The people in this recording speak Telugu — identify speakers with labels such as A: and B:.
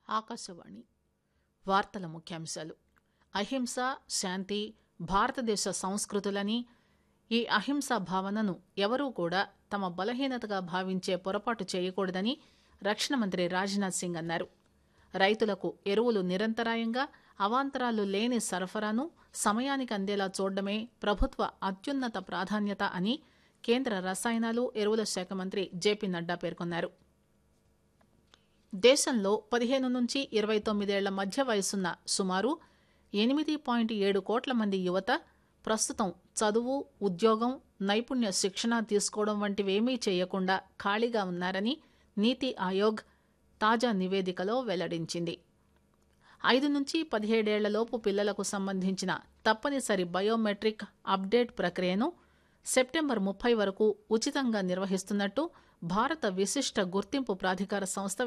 A: ఆకాశవాణి వార్తల ముఖ్యాంశాలు అహింస శాంతి భారతదేశ సంస్కృతులని ఈ అహింసా భావనను ఎవరూ కూడా తమ బలహీనతగా భావించే పొరపాటు చేయకూడదని రక్షణ మంత్రి రాజ్నాథ్ సింగ్ అన్నారు రైతులకు ఎరువులు నిరంతరాయంగా అవాంతరాలు లేని సరఫరాను సమయానికి అందేలా చూడడమే ప్రభుత్వ అత్యున్నత ప్రాధాన్యత అని కేంద్ర రసాయనాలు ఎరువుల శాఖ మంత్రి జేపీ నడ్డా పేర్కొన్నారు దేశంలో పదిహేను నుంచి ఇరవై తొమ్మిదేళ్ల మధ్య వయసున్న సుమారు ఎనిమిది పాయింట్ ఏడు కోట్ల మంది యువత ప్రస్తుతం చదువు ఉద్యోగం నైపుణ్య శిక్షణ తీసుకోవడం వంటివేమీ చేయకుండా ఖాళీగా ఉన్నారని నీతి ఆయోగ్ తాజా నివేదికలో వెల్లడించింది ఐదు నుంచి పదిహేడేళ్లలోపు పిల్లలకు సంబంధించిన తప్పనిసరి బయోమెట్రిక్ అప్డేట్ ప్రక్రియను సెప్టెంబర్ ముప్పై వరకు ఉచితంగా నిర్వహిస్తున్నట్టు భారత విశిష్ట గుర్తింపు ప్రాధికార సంస్థ